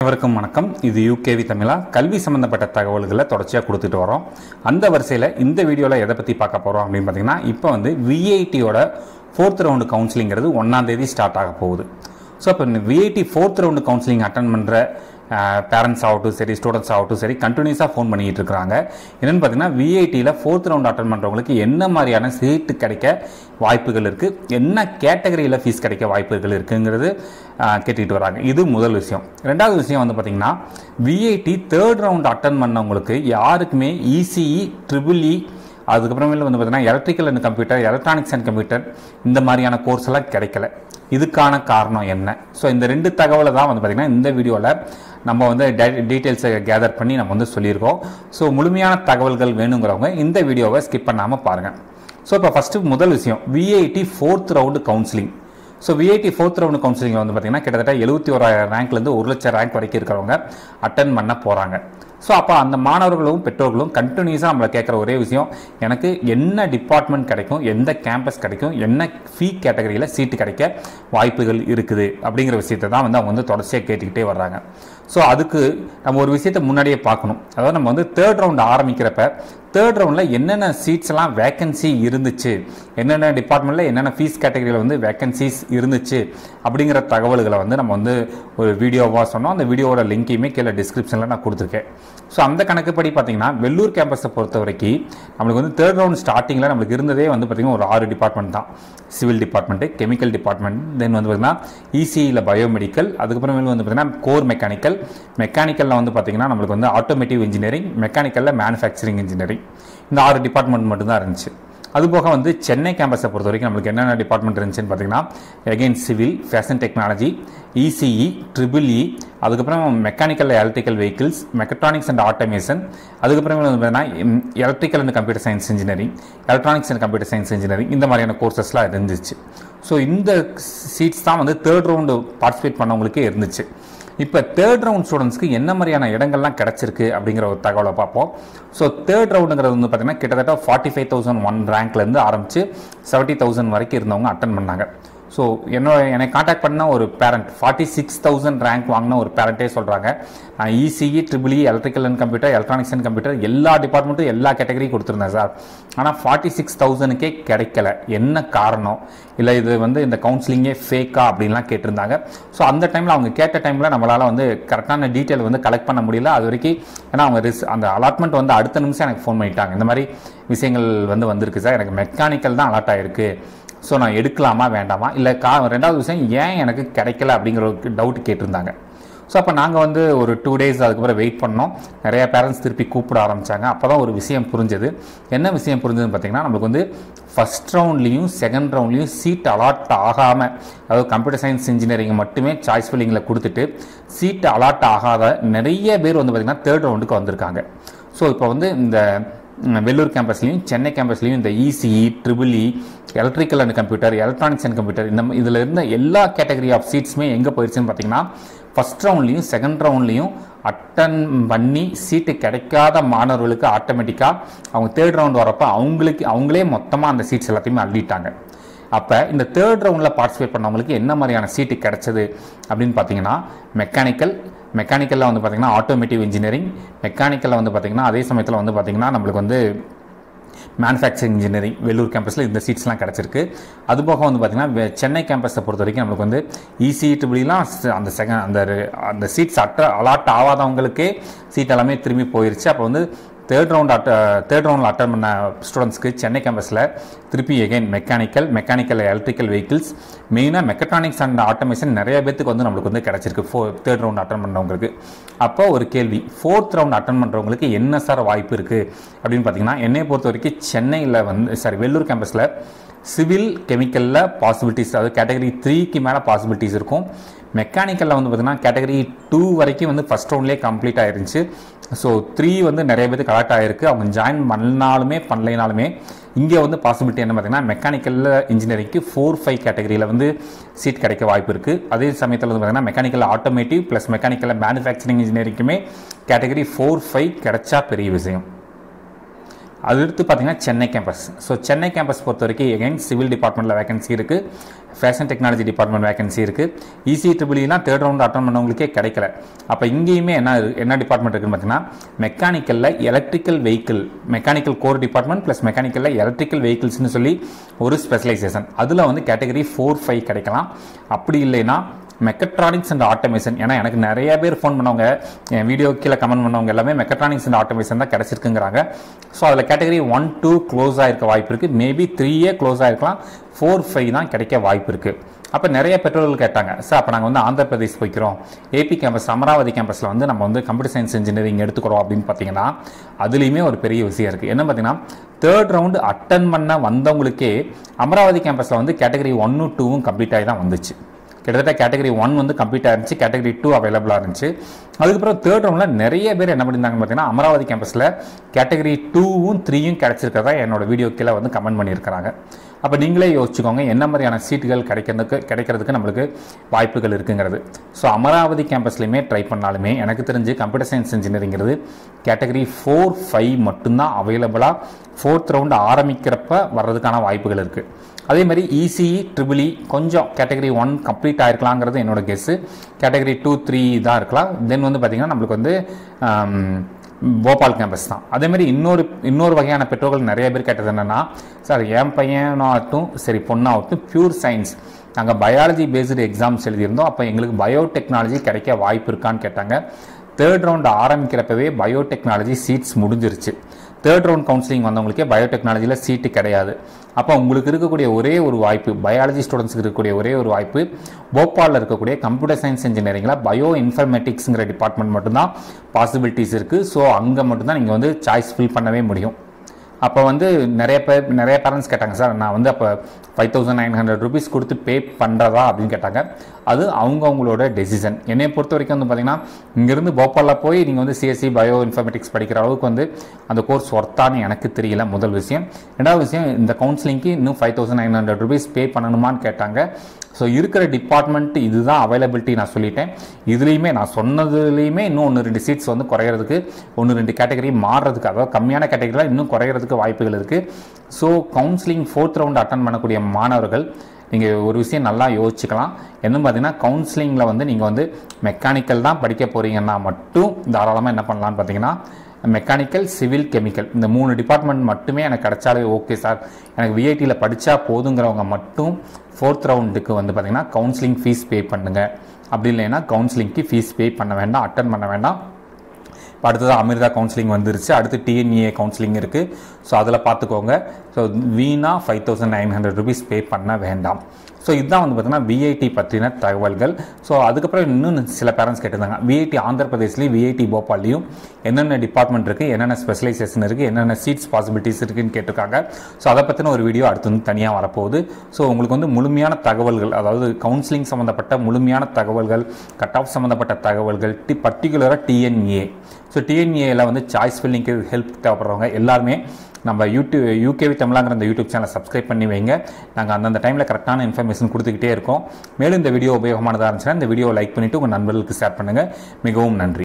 அனைவருக்கும் வணக்கம் இது யூகேவி தமிழா கல்வி சம்மந்தப்பட்ட தகவல்களை தொடர்ச்சியாக கொடுத்துட்டு வரோம் அந்த வரிசையில் இந்த வீடியோவில் எதை பற்றி பார்க்க போகிறோம் அப்படின்னு பார்த்தீங்கன்னா இப்போ வந்து விஐடியோட ஃபோர்த் ரவுண்டு கவுன்சிலிங்கிறது ஒன்றாம் தேதி ஸ்டார்ட் ஆக போகுது ஸோ இப்போ இந்த VIT fourth round counselling attend பண்ணுற பேரண்ட்ஸ் ஆகட்டும் சரி ஸ்டூடெண்ட்ஸ் ஆகட்டும் சரி கண்டினியூஸாக ஃபோன் பண்ணிட்டு இருக்காங்க என்னென்னு பார்த்தீங்கன்னா விஐடியில் ஃபோர்த் ரவுண்ட் அட்டன் பண்ணுறவங்களுக்கு என்ன மாதிரியான சீட்டு கிடைக்க வாய்ப்புகள் இருக்குது என்ன கேட்டகரியில் ஃபீஸ் கிடைக்க வாய்ப்புகள் இருக்குங்கிறது ஆஹ், கேட்டுக்கிட்டு வராங்க இது முதல் விஷயம் ரெண்டாவது விஷயம் வந்து பார்த்தீங்கன்னா விஐடி தேர்ட் ரவுண்ட் அட்டன் பண்ணவங்களுக்கு யாருக்குமே இசிஇ ட்ரிபிள் இ அதுக்கப்புறமேல வந்து பார்த்தீங்கன்னா electrical and computer electronics and computer இந்த மாதிரியான கோர்ஸ் எல்லாம் கிடைக்கல இதுக்கான காரணம் என்ன ஸோ இந்த ரெண்டு தகவலை தான் வந்து பார்த்தீங்கன்னா இந்த வீடியோவில் நம்ம வந்து டீட்டெயில்ஸை கேதர் பண்ணி நம்ம வந்து சொல்லியிருக்கோம் ஸோ முழுமையான தகவல்கள் வேணுங்கிறவங்க இந்த வீடியோவை ஸ்கிப் பண்ணாமல் பாருங்கள் ஸோ இப்போ ஃபஸ்ட்டு முதல் விஷயம் VIT fourth round counselling so VIT fourth round கவுன்சிலிங்கில் வந்து பார்த்தீங்கன்னா கிட்டத்தட்ட எழுபத்தி ஓராயிரம் ரேங்க்லேருந்து ஒரு லட்சம் ரேங்க் வரைக்கும் இருக்கிறவங்க அட்டன் பண்ண போகிறாங்க ஸோ அப்போ அந்த மாணவர்களும் பெற்றோர்களும் கண்டினியூஸாக நம்மளை கேட்குற ஒரே விஷயம் எனக்கு என்ன டிபார்ட்மெண்ட் கிடைக்கும் எந்த கேம்பஸ் கிடைக்கும் என்ன ஃபீ கேட்டகரியில் சீட்டு கிடைக்க வாய்ப்புகள் இருக்குது அப்படிங்கிற விஷயத்தை தான் வந்து அவங்க வந்து தொடர்ச்சியாக கேட்டுக்கிட்டே வர்றாங்க ஸோ அதுக்கு நம்ம ஒரு விஷயத்தை முன்னாடியே பார்க்கணும் அதாவது நம்ம வந்து தேர்ட் ரவுண்ட் ஆரம்பிக்கிறப்ப தேர்ட் ரவுண்டில் என்னென்ன சீட்ஸ் எல்லாம் வேக்கன்சி இருந்துச்சு என்னென்ன டிபார்ட்மெண்ட்டில் என்னென்ன ஃபீஸ் கேட்டகரியில் வந்து வேக்கன்சிஸ் இருந்துச்சு அப்படிங்கிற தகவல்களை வந்து நம்ம வந்து ஒரு வீடியோவாக சொன்னோம் அந்த வீடியோவோட லிங்கையுமே கீழே டிஸ்கிரிப்ஷனில் நான் கொடுத்துருக்கேன் ஸோ அந்த கணக்குப்படி பார்த்தீங்கன்னா வெள்ளூர் கேம்பஸை பொறுத்த வரைக்கும் நம்மளுக்கு வந்து தேர்ட் ரவுண்ட் ஸ்டார்டிங்கில் நம்மளுக்கு இருந்ததே வந்து பார்த்திங்கன்னா ஒரு ஆறு டிபார்ட்மெண்ட் தான் civil department chemical department then வந்து பார்த்திங்கன்னா இசியில் பயோமெடிக்கல் அதுக்கப்புறமேல வந்து பார்த்திங்கன்னா கோர் மெக்கானிக்கல் மெக்கானிக்கலில் வந்து பார்த்திங்கன்னா நம்மளுக்கு வந்து ஆட்டோமேட்டிவ் இன்ஜினியரிங் மெக்கானிக்கலில் மேனுஃபேக்சரிங் இன்ஜினியரிங் இந்த ஆறு டிபார்ட்மெண்ட் மட்டும்தான் இருந்துச்சு அது போக வந்து சென்னை கேம்பஸை பொறுத்த வரைக்கும் நம்மளுக்கு என்னென்ன டிபார்ட்மெண்ட் இருந்துச்சுன்னு பார்த்தீங்கன்னா again civil fashion technology ECE triple E அதுக்கப்புறம் mechanical electrical vehicles mechatronics and automation அதுக்கப்புறம் வந்து பார்த்தீங்கன்னா electrical and computer science engineering electronics and computer science engineering இந்த மாதிரியான கோர்சஸ்லாம் இருந்துச்சு ஸோ இந்த சீட்ஸ் தான் வந்து தேர்ட் ரவுண்டு பார்ட்டிசிபேட் பண்ணவங்களுக்கே இருந்துச்சு இப்போ தேர்ட் ரவுண்ட் ஸ்டூடெண்ட்ஸ்க்கு என்ன மாதிரியான இடங்கள்லாம் கிடச்சிருக்கு அப்படிங்கிற ஒரு தகவலை பார்ப்போம் ஸோ தேர்ட் ரவுண்டுங்கிறது வந்து பார்த்தீங்கன்னா கிட்டத்தட்ட ஃபார்ட்டி ஃபைவ் தௌசண்ட் ஒன் ரேங்க்லேருந்து ஆரம்பித்து செவன்ட்டி தௌசண்ட் வரைக்கும் இருந்தவங்க அட்டன் பண்ணாங்க ஸோ என்னோட என்னை காண்டாக்ட் பண்ண ஒரு parent forty six thousand rank வாங்கின ஒரு பேரண்ட்டே சொல்கிறாங்க நான் ECE triple E electrical and computer electronics and computer எல்லா டிபார்ட்மெண்ட்டும் எல்லா கேட்டகரியும் கொடுத்துருந்தேன் சார் ஆனால் ஃபார்ட்டி சிக்ஸ் தௌசண்ட்க்கே கிடைக்கல என்ன காரணம் இல்லை இது வந்து இந்த கவுன்சிலிங்கே ஃபேக்கா அப்படின்லாம் கேட்டிருந்தாங்க ஸோ அந்த டைமில் அவங்க கேட்ட டைமில் நம்மளால் வந்து கரெக்டான டீட்டெயில் வந்து கலெக்ட் பண்ண முடியல அது வரைக்கும் ஏன்னா அவங்க ரிஸ் அந்த அலாட்மெண்ட் வந்து அடுத்த நிமிஷம் எனக்கு ஃபோன் பண்ணிட்டாங்க இந்த மாதிரி விஷயங்கள் வந்து வந்திருக்கு சார் எனக்கு மெக்கானிக்கல் தான் அலாட் ஆயிருக்கு ஸோ நான் எடுக்கலாமா வேண்டாமா இல்லை கா ரெண்டாவது விஷயம் ஏன் எனக்கு கிடைக்கல அப்படிங்கிற ஒரு டவுட் கேட்டிருந்தாங்க ஸோ அப்போ நாங்கள் வந்து ஒரு டூ டேஸ் அதுக்கப்புறம் வெயிட் பண்ணோம் நிறைய பேரண்ட்ஸ் திருப்பி கூப்பிட ஆரம்பித்தாங்க அப்போ தான் ஒரு விஷயம் புரிஞ்சது என்ன விஷயம் புரிஞ்சதுன்னு பார்த்தீங்கன்னா நம்மளுக்கு வந்து ஃபஸ்ட் ரவுண்ட்லேயும் செகண்ட் ரவுண்ட்லேயும் சீட் அலாட் ஆகாமல் அதாவது கம்ப்யூட்டர் சயின்ஸ் இன்ஜினியரிங் மட்டுமே சாய்ஸ் ஃபில்லிங்கில் கொடுத்துட்டு சீட் அலாட் ஆகாத நிறைய பேர் வந்து பார்த்திங்கன்னா தேர்ட் ரவுண்டுக்கு வந்திருக்காங்க ஸோ இப்போ வந்து இந்த ம், வெள்ளூர் கேம்பஸ்லையும் சென்னை கேம்பஸ்லையும் இந்த ECE triple E electrical and computer electronics and computer இந்த ம- இதுல இருந்த எல்லா கேட்டகரி ஆஃப் சீட்ஸுமே எங்கே போயிடுச்சுன்னு பார்த்தீங்கன்னா ஃபர்ஸ்ட் ரவுண்ட்லையும் செகண்ட் ரவுண்ட்லையும் அட்டன் பண்ணி சீட்டு கிடைக்காத மாணவர்களுக்கு ஆட்டோமேட்டிக்காக அவங்க தேர்ட் ரவுண்ட் வரப்போ அவங்களுக்கு அவங்களே மொத்தமாக அந்த சீட்ஸ் எல்லாத்தையுமே அள்ளிட்டாங்க அப்போ இந்த தேர்ட் ரவுண்டில் பார்ட்டிசிபேட் பண்ணவங்களுக்கு என்ன மாதிரியான சீட்டு கிடைச்சது அப்படின்னு பார்த்தீங்கன்னா மெக்கானிக்கல் மெக்கானிக்கலில் வந்து பார்த்தீங்கன்னா ஆட்டோமேட்டிவ் இன்ஜினியரிங் மெக்கானிக்கலில் வந்து பார்த்தீங்கன்னா அதே சமயத்தில் வந்து பார்த்தீங்கன்னா நம்மளுக்கு வந்து மேனுஃபேக்சரிங் இன்ஜினியரிங் வெள்ளூர் கேம்பஸில் இந்த சீட்ஸ்லாம் கிடச்சிருக்கு அது போக வந்து பார்த்திங்கன்னா வெ- சென்னை கேம்பஸை பொறுத்த வரைக்கும் நம்மளுக்கு வந்து இசி ட்ரிபிள்லாம் அந்த செகண்ட் அந்த re- அந்த சீட்ஸ் அட்ட அலாட் ஆகாதவங்களுக்கே சீட் எல்லாமே திரும்பி போயிருச்சு அப்போ வந்து தேர்ட் ரவுண்ட் அட்ட தேர்ட் ரவுண்டில் அட்டன் பண்ண ஸ்டூடெண்ட்ஸ்க்கு சென்னை கேம்பஸில் திருப்பி again mechanical mechanical electrical vehicles மெயினாக மெக்கட்ரானிக்ஸ் அண்ட் ஆட்டோமேஷன் நிறைய பேத்துக்கு வந்து நம்மளுக்கு வந்து கிடச்சிருக்கு ஃபோ தேர்ட் ரவுண்ட் அட்டன் பண்ணுறவங்களுக்கு அப்போ ஒரு கேள்வி ஃபோர்த் ரவுண்ட் அட்டன் பண்ணுறவங்களுக்கு என்ன சார் வாய்ப்பு இருக்குது அப்படின்னு பார்த்தீங்கன்னா என்னை பொறுத்த வரைக்கும் சென்னையில் வந்து சாரி வெள்ளூர் கேம்பஸில் சிவில் கெமிக்கலில் பாசிபிலிட்டிஸ் அதாவது கேட்டகரி த்ரீக்கு மேலே பாசிபிலிட்டிஸ் இருக்கும் மெக்கானிக்கலில் வந்து பார்த்தீங்கன்னா கேட்டகரி டூ வரைக்கும் வந்து ஃபஸ்ட் ரவுண்ட்லேயே கம்ப்ளீட் ஆயிருந்துச்சு ஸோ த்ரீ வந்து நிறைய பேருக்கு கலெக்ட் ஆகிருக்கு அவங்க ஜாயின் பண்ணாலுமே பண்ணலைனாலுமே இங்கே வந்து பாசிபிலிட்டி என்ன பார்த்தீங்கன்னா மெக்கானிக்கலில் இன்ஜினியரிங்க்கு ஃபோர் ஃபைவ் கேட்டகரியில் வந்து சீட் கிடைக்க வாய்ப்பு இருக்குது அதே சமயத்தில் வந்து பார்த்தீங்கன்னா mechanical automotive plus mechanical manufacturing இன்ஜினியரிங்குமே கேட்டகரி ஃபோர் ஃபைவ் கிடைச்சா பெரிய விஷயம் அது அடுத்து பார்த்தீங்கன்னா Chennai campus so Chennai campus பொறுத்த வரைக்கும் எகைன் சிவில் டிபார்ட்மெண்ட்டில் வேகன்சி இருக்குது ஃபேஷன் டெக்னாலஜி டிபார்ட்மெண்ட் வேகன்சி இருக்குது இசி ட்ரிபிள்லாம் தேர்ட் ரவுண்ட் அட்டன் பண்ணவங்களுக்கே கிடைக்கல அப்போ இங்கேயுமே என்ன இருக்கு- என்ன டிபார்ட்மெண்ட் இருக்குன்னு பார்த்தீங்கன்னா மெக்கானிக்கலில் electrical vehicle mechanical core department plus மெக்கானிக்கலில் எலக்ட்ரிக்கல் வெஹிக்கிள்ஸ்னு சொல்லி ஒரு ஸ்பெஷலைசேஷன் அதில் வந்து கேட்டகரி ஃபோர் ஃபைவ் கிடைக்கலாம் அப்படி இல்லைன்னா மெக்கட்ரானிக்ஸ் அண்ட் ஆட்டோமேஷன் ஏன்னா எனக்கு நிறைய பேர் ஃபோன் பண்ணவங்க என் வீடியோ கீழே கமெண்ட் பண்ணவங்க எல்லாமே மெக்கட்ரானிக்ஸ் அண்ட் ஆட்டோமேஷன் தான் கிடச்சிருக்குங்கிறாங்க ஸோ அதில் கேட்டகரி ஒன் டூ க்ளோஸ் ஆகிருக்க வாய்ப்பு இருக்குது மேபி த்ரீயே க்ளோஸ் ஆகிருக்கலாம் ஃபோர் ஃபைவ் தான் கிடைக்க வாய்ப்பு இருக்குது அப்போ நிறைய பெற்றோர்கள் கேட்டாங்க சார் அப்போ நாங்கள் வந்து ஆந்திர பிரதேஷ் போய்க்கிறோம் ஏபி கேம்பஸ் அமராவதி கேம்பஸில் வந்து நம்ம வந்து கம்ப்யூட்டர் சயின்ஸ் இன்ஜினியரிங் எடுத்துக்கிறோம் அப்படின்னு பார்த்தீங்கன்னா அதுலேயுமே ஒரு பெரிய விஷயம் இருக்குது என்ன பார்த்தீங்கன்னா தேர்ட் ரவுண்டு அட்டன் பண்ண வந்தவங்களுக்கே அமராவதி கேம்பஸில் வந்து கேட்டகரி ஒன்று டூவும் கம்ப்ளீட் ஆகி தான் வந்துச்சு கிட்டத்தட்ட கேட்டகரி ஒன் வந்து கம்ப்ளீட் ஆயிருந்துச்சு கேட்டகரி டூ அவைலபிளாக இருந்துச்சு அதுக்கப்புறம் தேர்ட் ரவுண்டில் நிறைய பேர் என்ன பண்ணியிருந்தாங்கன்னு பார்த்தீங்கன்னா அமராவதி கேம்பஸில் கேட்டகரி டூவும் த்ரீயும் கிடச்சிருக்கிறதா என்னோட வீடியோ கீழே வந்து கமெண்ட் பண்ணியிருக்கிறாங்க அப்போ நீங்களே யோசிச்சுக்கோங்க என்ன மாதிரியான சீட்டுகள் கிடைக்கிறதுக்கு கிடைக்கிறதுக்கு நம்மளுக்கு வாய்ப்புகள் இருக்குங்கிறது ஸோ அமராவதி கேம்பஸ்லையுமே ட்ரை பண்ணாலுமே எனக்கு தெரிஞ்சு கம்ப்யூட்டர் சயின்ஸ் இன்ஜினியரிங்கிறது கேட்டகரி ஃபோர் ஃபைவ் மட்டும்தான் அவைலபிளாக ஃபோர்த் ரவுண்டு ஆரம்பிக்கிறப்ப வர்றதுக்கான வாய்ப்புகள் இருக்குது அதே மாதிரி இசிஇ ட்ரிபிளி கொஞ்சம் கேட்டகரி ஒன் கம்ப்ளீட் ஆயிருக்கலாங்கிறது என்னோட கெஸ்ஸு கேட்டகரி டூ த்ரீ தான் இருக்கலாம் தென் வந்து பார்த்திங்கன்னா நம்மளுக்கு வந்து ஆம், போபால் கேம்பஸ் தான் அதே மாதிரி இன்னொரு இன்னொரு வகையான பெற்றோர்கள் நிறைய பேர் கேட்டது என்னென்னா சார் என் பையனாகட்டும் சரி பொண்ணாகட்டும் பியூர் சயின்ஸ் நாங்கள் பயாலஜி பேஸ்டு எக்ஸாம்ஸ் எழுதியிருந்தோம் அப்போ எங்களுக்கு பயோடெக்னாலஜி கிடைக்க வாய்ப்பு இருக்கான்னு கேட்டாங்க தேர்ட் ரவுண்ட் ஆரம்பிக்கிறப்பவே பயோடெக்னாலஜி சீட்ஸ் முடிஞ்சிருச்சு தேர்ட் ரவுண்ட் கவுன்சிலிங் வந்தவங்களுக்கே பயோடெக்னாலஜியில் சீட்டு கிடையாது அப்போ உங்களுக்கு இருக்கக்கூடிய ஒரே ஒரு வாய்ப்பு பயாலஜி ஸ்டூடெண்ட்ஸ்க்கு இருக்கக்கூடிய ஒரே ஒரு வாய்ப்பு போபாலில் இருக்கக்கூடிய கம்ப்யூட்டர் சயின்ஸ் இன்ஜினியரிங்கில் பயோ இன்ஃபர்மேட்டிக்ஸுங்கிற டிபார்ட்மெண்ட் மட்டும்தான் பாசிபிலிட்டிஸ் இருக்குது ஸோ அங்கே மட்டும்தான் நீங்கள் வந்து சாய்ஸ் ஃபில் பண்ணவே முடியும் அப்போ வந்து நிறைய பேர் நிறைய பேரண்ட்ஸ் கேட்டாங்க சார் நான் வந்து அப்போ five thousand nine hundred rupees கொடுத்து பே பண்ணுறதா அப்படின்னு கேட்டாங்க அது அவங்கவுங்களோட டெசிஷன் என்னை பொறுத்த வரைக்கும் வந்து பார்த்தீங்கன்னா இங்கேருந்து போபாலில் போய் நீங்கள் வந்து சிஎஸ்சி பயோ இன்ஃபர்மேட்டிக்ஸ் படிக்கிற அளவுக்கு வந்து அந்த கோர்ஸ் ஒர்த்தான்னு எனக்கு தெரியல முதல் விஷயம் ரெண்டாவது விஷயம் இந்த கவுன்சிலிங்க்கு இன்னும் five thousand nine hundred rupees pay பண்ணணுமான்னு கேட்டாங்க ஸோ இருக்கிற டிபார்ட்மெண்ட் இதுதான் அவைலபிலிட்டி நான் சொல்லிட்டேன் இதுலேயுமே நான் சொன்னதுலேயுமே இன்னும் ஒன்று ரெண்டு சீட்ஸ் வந்து குறையிறதுக்கு ஒன்று ரெண்டு கேட்டகரி மாறுறதுக்கு அதாவது கம்மியான கேட்டகரியில் இன்னும் குறையிறதுக்கு வாய்ப்புகள் இருக்குது so counselling fourth round attend பண்ணக்கூடிய மாணவர்கள் நீங்கள் ஒரு விஷயம் நல்லா யோசிச்சுக்கலாம் என்ன பார்த்தீங்கன்னா கவுன்சிலிங்கில் வந்து நீங்கள் வந்து மெக்கானிக்கல் தான் படிக்க போகிறீங்கன்னா மட்டும் தாராளமாக என்ன பண்ணலான்னு பார்த்தீங்கன்னா மெக்கானிக்கல் சிவில் கெமிக்கல் இந்த மூணு டிபார்ட்மெண்ட் மட்டுமே எனக்கு கிடைச்சாலே ஓகே சார் எனக்கு விஐடியில் படித்தா போதுங்கிறவங்க மட்டும் ஃபோர்த் ரவுண்டுக்கு வந்து பார்த்தீங்கன்னா கவுன்சிலிங் ஃபீஸ் பே பண்ணுங்கள் அப்படி இல்லைன்னா கவுன்சிலிங்க்கு ஃபீஸ் பே பண்ண வேண்டாம் அட்டன் பண்ண வேண்டாம் இப்போ அடுத்தது அமிர்தா கவுன்சிலிங் வந்துருச்சு அடுத்து டிஎன்ஏ கவுன்சிலிங் இருக்குது ஸோ அதில் பார்த்துக்கோங்க ஸோ வீணாக five thousand nine hundred rupees pay பண்ண வேண்டாம் ஸோ இதுதான் வந்து பார்த்தீங்கன்னா விஐடி பற்றின தகவல்கள் ஸோ அதுக்கப்புறம் இன்னும் சில பேரண்ட்ஸ் கேட்டிருந்தாங்க விஐடி ஆந்திர பிரதேஷ்லேயும் விஐடி போபால்லையும் என்னென்ன டிபார்ட்மெண்ட் இருக்குது என்னென்ன ஸ்பெஷலைசேஷன் இருக்குது என்னென்ன சீட்ஸ் பாசிபிலிட்டிஸ் இருக்குன்னு கேட்டிருக்காங்க ஸோ அதை பற்றின ஒரு வீடியோ அடுத்து வந்து தனியாக வரப்போகுது ஸோ உங்களுக்கு வந்து முழுமையான தகவல்கள் அதாவது கவுன்சிலிங் சம்மந்தப்பட்ட முழுமையான தகவல்கள் கட் ஆஃப் சம்மந்தப்பட்ட தகவல்கள் டி பர்டிகுலராக டிஎன்ஏ ஸோ டிஎன்ஏல வந்து சாய்ஸ் ஃபில்லிங்க்கு ஹெல்ப் தேவைப்படுறவங்க எல்லாருமே நம்ம யூடியூப் யூகேவி தமிழாங்கிற அந்த யூடியூப் சேனலை சப்ஸ்கிரைப் பண்ணி வைங்க நாங்கள் அந்தந்த டைமில் கரெக்டான இன்ஃபர்மேஷன் கொடுத்துக்கிட்டே இருக்கோம் மேலும் இந்த வீடியோ உபயோகமானதாக இருந்துச்சுன்னா இந்த வீடியோ லைக் பண்ணிவிட்டு உங்கள் நண்பர்களுக்கு ஷேர் பண்ணுங்கள் மிகவும் நன்றி